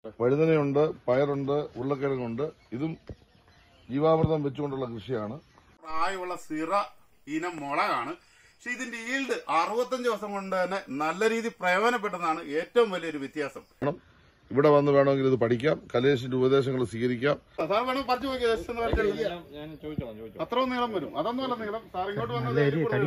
വഴുതനയുണ്ട് പയറുണ്ട് ഉരുളക്കിഴങ്ങുണ്ട് ഇതും ജീവാമൃതം വെച്ചുകൊണ്ടുള്ള കൃഷിയാണ് പ്രായമുള്ള സിറ ഇനം മുളകാണ് പക്ഷെ ഇതിന്റെ ഈൽഡ് അറുപത്തഞ്ച് ദിവസം കൊണ്ട് തന്നെ നല്ല രീതിയിൽ പ്രയോജനപ്പെട്ടതാണ് ഏറ്റവും വലിയൊരു വ്യത്യാസം ഇവിടെ വന്ന് വേണമെങ്കിൽ ഇത് പഠിക്കാം കലേഷിന്റെ ഉപദേശങ്ങൾ സ്വീകരിക്കാം സാർ വേണം പറിച്ചു നോക്കിയത് just ഒന്ന് പറിച്ച് നോക്കിയേ. ഞാൻ ചോദിച്ചോളാം ചോദിച്ചോളാം അത്രയും നീളം വരും അതൊന്നുമല്ല നീളം സാർ ഇങ്ങോട്ട് വന്നത്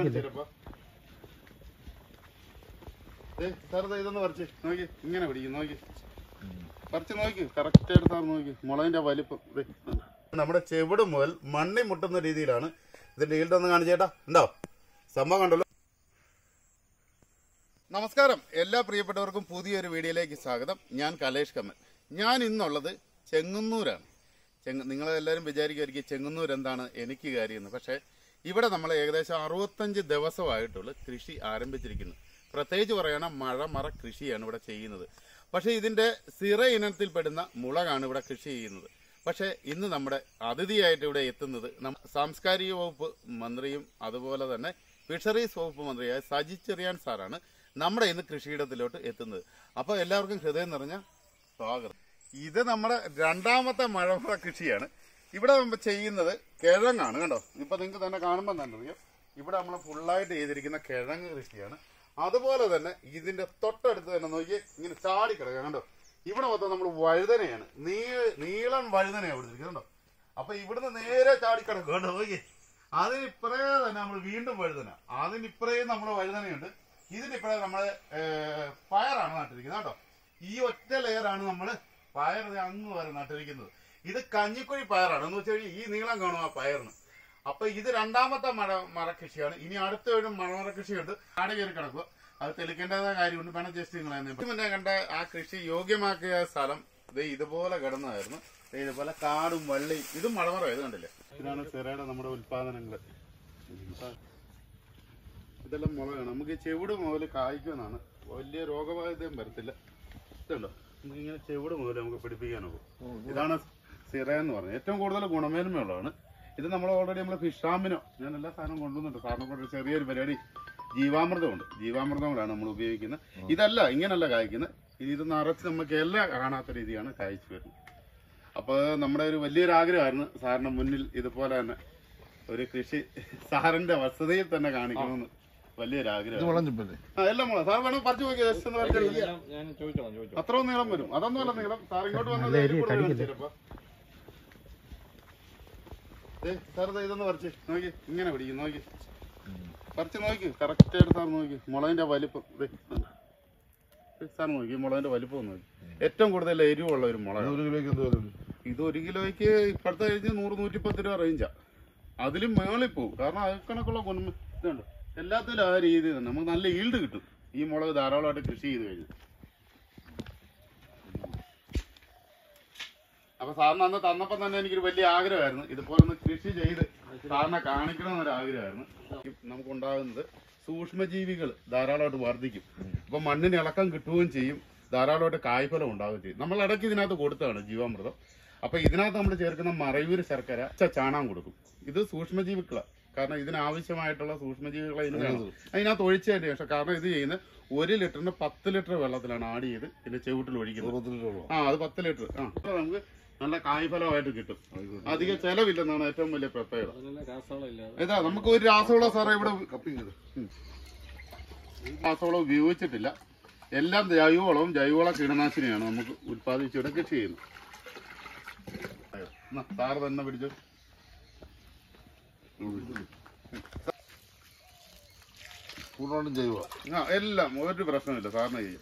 സാർ ദേ ഇതൊന്ന് പറിച്ച് നോക്കി ഇങ്ങനെ പിടിക്കും നോക്കി പറിച്ച് നോക്കി കറക്റ്റ് ആയിട്ട് സാർ നോക്കി മുളകിന്റെ വലിപ്പം ദേ, കണ്ടോ? നമ്മുടെ ചെവിട് മുതൽ മണ്ണി മുട്ടുന്ന രീതിയിലാണ് ഇതിന്റെ ഈൽഡ് ഒന്ന് കാണിച്ചേട്ടാ ഉണ്ടോ സംഭവം കണ്ടല്ലോ നമസ്കാരം എല്ലാ പ്രിയപ്പെട്ടവർക്കും പുതിയൊരു വീഡിയോയിലേക്ക് സ്വാഗതം ഞാൻ കലേഷ് കമ്മൽ ഞാൻ ഇന്നുള്ളത് ചെങ്ങന്നൂരാണ് ചെങ്ങ നിങ്ങളെല്ലാവരും വിചാരിക്കുമായിരിക്കും ചെങ്ങന്നൂർ എന്താണ് എനിക്ക് കാര്യമെന്ന് പക്ഷേ ഇവിടെ നമ്മൾ ഏകദേശം അറുപത്തഞ്ച് ദിവസമായിട്ടുള്ള കൃഷി ആരംഭിച്ചിരിക്കുന്നു പ്രത്യേകിച്ച് പറയുകയാണെങ്കിൽ മഴമറ കൃഷിയാണ് ഇവിടെ ചെയ്യുന്നത് പക്ഷേ ഇതിന്റെ സിറ ഇനത്തിൽപ്പെടുന്ന മുളകാണ് ഇവിടെ കൃഷി ചെയ്യുന്നത് പക്ഷേ ഇന്ന് നമ്മുടെ അതിഥിയായിട്ട് ഇവിടെ എത്തുന്നത് നം- സാംസ്കാരിക വകുപ്പ് മന്ത്രിയും അതുപോലെ തന്നെ ഫിഷറീസ് വകുപ്പ് മന്ത്രിയായ സജി ചെറിയാൻ സാറാണ് നമ്മുടെ ഇന്ന് കൃഷിയിടത്തിലോട്ട് എത്തുന്നത് അപ്പോൾ എല്ലാവർക്കും ഹൃദയം നിറഞ്ഞ സ്വാഗതം ഇത് നമ്മുടെ രണ്ടാമത്തെ മഴമറ കൃഷിയാണ് ഇവിടെ നമ്മൾ ചെയ്യുന്നത് കിഴങ്ങാണ് കണ്ടോ ഇപ്പൊ നിങ്ങൾക്ക് തന്നെ കാണുമ്പോൾ തന്നെ അറിയാം ഇവിടെ നമ്മൾ ഫുള്ളായിട്ട് ചെയ്തിരിക്കുന്ന കിഴങ്ങ് കൃഷിയാണ് അതുപോലെ തന്നെ ഇതിന്റെ തൊട്ടടുത്ത് തന്നെ നോക്കി ഇങ്ങനെ ചാടി കിടക്കുക കണ്ടോ ഇവിടെ മൊത്തം നമ്മൾ വഴുതനയാണ് നീ നീളം വഴുതനയാണ് ഇവിടെ ഇരിക്കുന്നത് കണ്ടോ അപ്പൊ ഇവിടുന്ന് നേരെ ചാടി കിടക്കുക കണ്ടോ നോക്കി അതിനിപ്പറേ തന്നെ നമ്മൾ വീണ്ടും വഴുതന അതിനിപ്പറേ നമ്മൾ വഴുതനയുണ്ട് ഇതിനിപ്പറേ നമ്മള് ഏഹ്, പയറാണ് നട്ടിരിക്കുന്നത് കേട്ടോ ഈ ഒറ്റ ലെയറാണ് നമ്മൾ പയർ ദേ അങ്ങ് വരെ നട്ടിരിക്കുന്നത് ഇത് കഞ്ഞിക്കുഴി പയറാണ് എന്ന് വെച്ചാൽ ഈ നീളം കാണും ആ പയറിന് അപ്പൊ ഇത് രണ്ടാമത്തെ മഴ മറകൃഷിയാണ് ഇനി അടുത്ത ഒരു മഴമറ കൃഷിയുണ്ട് ആടെ കയറി കിടക്കുക അത് തെളിക്കേണ്ടതായ കാര്യമുണ്ട് വേണം ജസ്റ്റ് നിങ്ങൾ മുന്നേ കണ്ട ആ കൃഷി യോഗ്യമാക്കിയ സ്ഥലം ഇത് ഇതുപോലെ കിടന്നതായിരുന്നു ദേ ഇതുപോലെ കാടും വള്ളിയും ഇതും മഴമറ ഇത് കണ്ടില്ലേ ഇതാണ് സിറയുടെ നമ്മുടെ ഉൽപാദനങ്ങൾ ഇതെല്ലാം മുളകാണ് നമുക്ക് ഈ ചെവിട് മുതൽ കായ്ക്കുമെന്നാണ് വലിയ രോഗബാധിതയും വരത്തില്ല ഇതുണ്ടോ നമുക്ക് ഇങ്ങനെ ചെവിട് മുതൽ നമുക്ക് പിടിപ്പിക്കാനാവും ഇതാണ് സിറ എന്ന് പറഞ്ഞത് ഏറ്റവും കൂടുതൽ ഗുണമേന്മയുള്ളതാണ് ഇത് നമ്മൾ ഓൾറെഡി നമ്മൾ ഫിഷാമിനോ ഞാൻ എല്ലാ സാധനവും കൊണ്ടുവന്നിട്ട് സാറിനെ കൊണ്ട് ഒരു ചെറിയൊരു പരിപാടി ജീവാമൃതമുണ്ട് ജീവാമൃതങ്ങളാണ് നമ്മൾ ഉപയോഗിക്കുന്നത് ഇതല്ല ഇങ്ങനല്ല കായ്ക്കുന്നത് ഇത് നിറച്ച് നമുക്ക് എല്ലാം കാണാത്ത രീതിയാണ് കായ്ച്ചു വരുന്നത് അപ്പോൾ നമ്മുടെ ഒരു വലിയൊരു ആഗ്രഹമായിരുന്നു സാറിന് മുന്നിൽ ഇതുപോലെ തന്നെ ഒരു കൃഷി സാറിന്റെ വസതിയിൽ തന്നെ കാണിക്കണമെന്ന് വലിയൊരു ഇത് ആഗ്രഹം വളഞ്ഞിപ്പല്ലേ ആ എല്ലാം മോളെ സാർ വേണം പറിച്ചു നോക്കിയത് just ഒന്ന് പറിച്ച് നോക്കിയേ. ഞാൻ ചോദിച്ചോളാം ചോദിച്ചോളാം അത്രയും നീളം വരും അതൊന്നുമല്ല നീളം സാർ ഇങ്ങോട്ട് വന്നത് ചിലപ്പോ സാർ ദേ ഇതൊന്ന് പറിച്ച് നോക്കി ഇങ്ങനെ പിടിക്കും നോക്കി പറിച്ച് നോക്കി കറക്റ്റ് ആയിട്ട് സാർ നോക്കി മുളകിന്റെ വലിപ്പം ദേ, കണ്ടോ? ദേ, സാർ നോക്കി ഈ മുളകിന്റെ വലിപ്പം ഒന്ന് നോക്കി ഏറ്റവും കൂടുതൽ എരിവുള്ള ഒരു മുളക് ഒരു കിലോയ്ക്ക് എന്ത് വില വരും? ഇത് ഒരു കിലോയ്ക്ക് ഇപ്പോഴത്തെ കഴിഞ്ഞ് നൂറ് നൂറ്റിപ്പത്ത് രൂപ റേഞ്ചാ അതിലും മേളിൽ പോകും കാരണം അത് കണക്കുള്ള ഗുണം ഇതുണ്ട് എല്ലാത്തിലും ആ രീതി തന്നെ നമുക്ക് നല്ല ഈൽഡ് കിട്ടും ഈ മുളക് ധാരാളമായിട്ട് കൃഷി ചെയ്ത് കഴിഞ്ഞു അപ്പൊ സാറിന് അന്ന് തന്നപ്പോ തന്നെ എനിക്കൊരു വലിയ ആഗ്രഹമായിരുന്നു ഇതുപോലെ ഒന്ന് കൃഷി ചെയ്ത് സാറിനെ കാണിക്കണം എന്നൊരു ആഗ്രഹമായിരുന്നു നമുക്കുണ്ടാകുന്നത് സൂക്ഷ്മജീവികൾ ധാരാളമായിട്ട് വർദ്ധിക്കും അപ്പൊ മണ്ണിന് ഇളക്കം കിട്ടുകയും ചെയ്യും ധാരാളമായിട്ട് കായ്ഫലം ഉണ്ടാവുകയും ചെയ്യും നമ്മൾ ഇടയ്ക്ക് ഇതിനകത്ത് കൊടുത്തതാണ് ജീവാമൃതം അപ്പൊ ഇതിനകത്ത് നമ്മൾ ചേർക്കുന്ന മറയൂര് ശർക്കര ച- ചാണകം കൊടുക്കും ഇത് സൂക്ഷ്മജീവികളാണ് കാരണം ഇതിനാവശ്യമായിട്ടുള്ള സൂക്ഷ്മജീവികളെ ഇതിന് വേണം. അതിനകത്ത് ഒഴിച്ചതിന് ശേഷം കാരണം ഇത് ചെയ്യുന്ന ഒരു ലിറ്ററിന് പത്ത് ലിറ്റർ വെള്ളത്തിലാണ് ആഡ് ചെയ്ത് ഇതിന്റെ ചെവിട്ടിൽ ഒഴിക്കുന്നത് അറുപത്തി ലിറ്റർ വെള്ളം. ആ അത് പത്ത് ലിറ്റർ ആ അപ്പൊ നമുക്ക് നല്ല കായ്ഫലമായിട്ട് കിട്ടും അധികം ചെലവില്ലെന്നാണ് ഏറ്റവും വലിയ പ്രത്യേകത അതിനെല്ലാം രാസവളം ഇല്ലാതെ ഇതാ നമുക്ക് ഒരു രാസവളം സാറേ ഇവിടെ കപ്പിങ് ചെയ്ത്. രാസവളം ഉപയോഗിച്ചിട്ടില്ല എല്ലാം ജൈവവളവും ജൈവവള കീടനാശിനിയാണ് നമുക്ക് ഉത്പാദിപ്പിച്ചിവിടെ കൃഷി ചെയ്യുന്നത് എന്നാ, സാറ് തന്നെ പിടിച്ചു പൂർണ്ണമായിട്ടും ജൈവ ആ എല്ലാം ഒരു പ്രശ്നമില്ല സാറിന് ചെയ്യും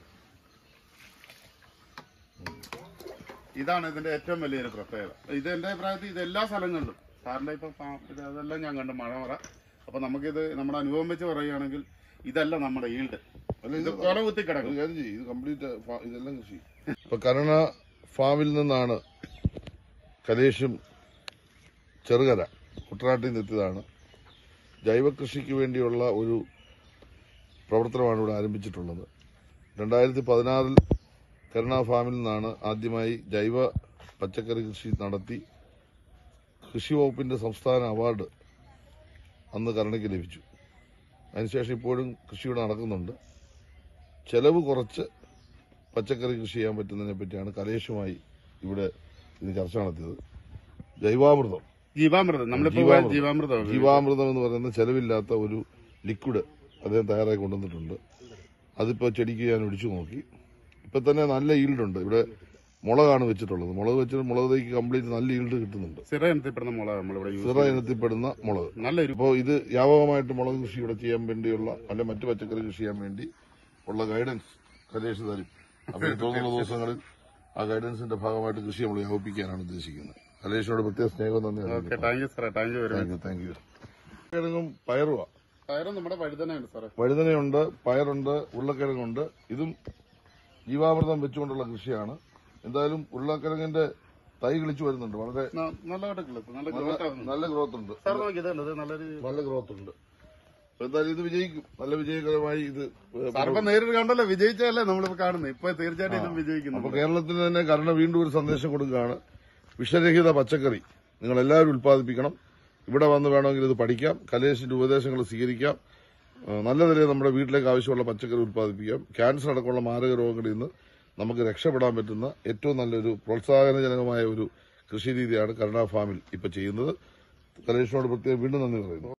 ഇതാണ് ഇതിന്റെ ഏറ്റവും വലിയൊരു പ്രത്യേകത ഇത് എന്റെ അഭിപ്രായത്തിൽ ഇത് എല്ലാ സ്ഥലങ്ങളിലും സാറിന്റെ ഇപ്പൊ ഫാ- ഇത് അതെല്ലാം ഞാൻ കണ്ടു മഴമറ അപ്പൊ നമുക്കിത് നമ്മുടെ അനുഭവം വെച്ച് പറയുകയാണെങ്കിൽ ഇതല്ല നമ്മുടെ ഈൽഡ് അല്ല, ഇത് ഇത് കൊല കുത്തി കിടക്കും ഒരു കാര്യം ചെയ്യ്, ഇത് കംപ്ലീറ്റ് ഇതെല്ലാം കൃഷി ഇപ്പൊ കരുണ ഫാമിൽ നിന്നാണ് കലേഷും ചെറുകര കുട്ടനാട്ടിൽ നിന്ന് എത്തിയതാണ് ജൈവ കൃഷിക്ക് വേണ്ടിയുള്ള ഒരു പ്രവർത്തനമാണ് ഇവിടെ ആരംഭിച്ചിട്ടുള്ളത് രണ്ടായിരത്തി പതിനാറിൽ കരുണ ഫാമിൽ നിന്നാണ് ആദ്യമായി ജൈവ പച്ചക്കറി കൃഷി നടത്തി കൃഷി വകുപ്പിന്റെ സംസ്ഥാന അവാർഡ് അന്ന് കരുണയ്ക്ക് ലഭിച്ചു അതിനുശേഷം ഇപ്പോഴും കൃഷി ഇവിടെ നടക്കുന്നുണ്ട് ചെലവ് കുറച്ച് പച്ചക്കറി കൃഷി ചെയ്യാൻ പറ്റുന്നതിനെ പറ്റിയാണ് കലേഷുമായി ഇവിടെ ഇത് ചർച്ച നടത്തിയത് ജൈവാമൃതം ജീവാമൃതം നമ്മളിപ്പോ ജീവാമൃതം. ജീവാമൃതം ജീവാമൃതം എന്ന് പറയുന്ന ചെലവില്ലാത്ത ഒരു ലിക്വിഡ് അദ്ദേഹം തയ്യാറാക്കി കൊണ്ടുവന്നിട്ടുണ്ട് അതിപ്പോ ചെടിക്ക് ഞാൻ ഒഴിച്ചു നോക്കി ഇപ്പൊ തന്നെ നല്ല ഈൽഡ് ഉണ്ട് ഇവിടെ മുളകാണ് വെച്ചിട്ടുള്ളത് മുളക് വെച്ചിട്ട് മുളക് തൈക്ക് കംപ്ലീറ്റ് നല്ല ഈൽഡ് കിട്ടുന്നുണ്ട് സിറ ഇനത്തിൽപ്പെടുന്ന മുളക് നമ്മളിവിടെ യൂസ് സിറ ഇനത്തിൽപ്പെടുന്ന മുളക് നല്ലൊരു ഇപ്പോൾ ഇത് വ്യാപകമായിട്ട് മുളക് കൃഷി ഇവിടെ ചെയ്യാൻ വേണ്ടിയുള്ള അല്ലെ മറ്റു പച്ചക്കറി കൃഷി ചെയ്യാൻ വേണ്ടി ഉള്ള ഗൈഡൻസ് കലേഷ് തരും അപ്പൊ ഈ തുടർന്നുള്ള ദിവസങ്ങളിൽ ആ ഗൈഡൻസിന്റെ ഭാഗമായിട്ട് കൃഷി നമ്മൾ വ്യാപിപ്പിക്കാനാണ് ഉദ്ദേശിക്കുന്നത് കലേഷിനോട് പ്രത്യേക സ്നേഹം നന്ദി ഓക്കെ താങ്ക് യു സാറേ thank you very much thank you thank you കിഴങ്ങും പയറുവാ പയറും നമ്മുടെ വഴുതനയുണ്ട് സാറേ വഴുതനയുണ്ട് പയറുണ്ട് ഉരുളക്കിഴങ്ങുണ്ട് ഇതും ജീവാമൃതം വെച്ചുകൊണ്ടുള്ള കൃഷിയാണ് എന്തായാലും ഉരുളക്കിഴങ്ങിന്റെ തൈ കിളിച്ചു വരുന്നുണ്ട് വളരെ ന- നല്ലതായിട്ട് കിളും നല്ല നല്ല ഗ്രോത്ത് ആണ് നല്ല ഗ്രോത്ത് ഉണ്ട് സാർ നോക്കി ഇതല്ലേ ഇത് നല്ലൊരു നല്ല ഗ്രോത്ത് ഉണ്ട് അപ്പൊ എന്തായാലും ഇത് വിജയിക്കും നല്ല വിജയകരമായി ഇത് സാറിപ്പോ നേരിട്ട് കണ്ടല്ലോ വിജയിച്ചല്ലേ നമ്മളിപ്പോ കാണുന്നത് ഇപ്പൊ തീർച്ചയായിട്ടും ഇതും വിജയിക്കുന്നു അപ്പൊ കേരളത്തിന് തന്നെ കരുണ വീണ്ടും ഒരു സന്ദേശം കൊടുക്കുകയാണ് വിഷരഹിത പച്ചക്കറി നിങ്ങൾ എല്ലാവരും ഉൽപ്പാദിപ്പിക്കണം ഇവിടെ വന്ന് വേണമെങ്കിൽ ഇത് പഠിക്കാം കലേഷിന്റെ ഉപദേശങ്ങൾ സ്വീകരിക്കാം ആ, നല്ല നിലയിൽ നമ്മുടെ വീട്ടിലേക്ക് ആവശ്യമുള്ള പച്ചക്കറി ഉൽപ്പാദിപ്പിക്കാം ക്യാൻസർ അടക്കമുള്ള മാരക രോഗങ്ങളിൽ നിന്ന് നമുക്ക് രക്ഷപ്പെടാൻ പറ്റുന്ന ഏറ്റവും നല്ലൊരു പ്രോത്സാഹനജനകമായ ഒരു കൃഷി രീതിയാണ് കരുണ ഫാമിൽ ഇപ്പൊ ചെയ്യുന്നത് കലേഷിനോട് പ്രത്യേകം വീണ്ടും നന്ദി പറയുന്നു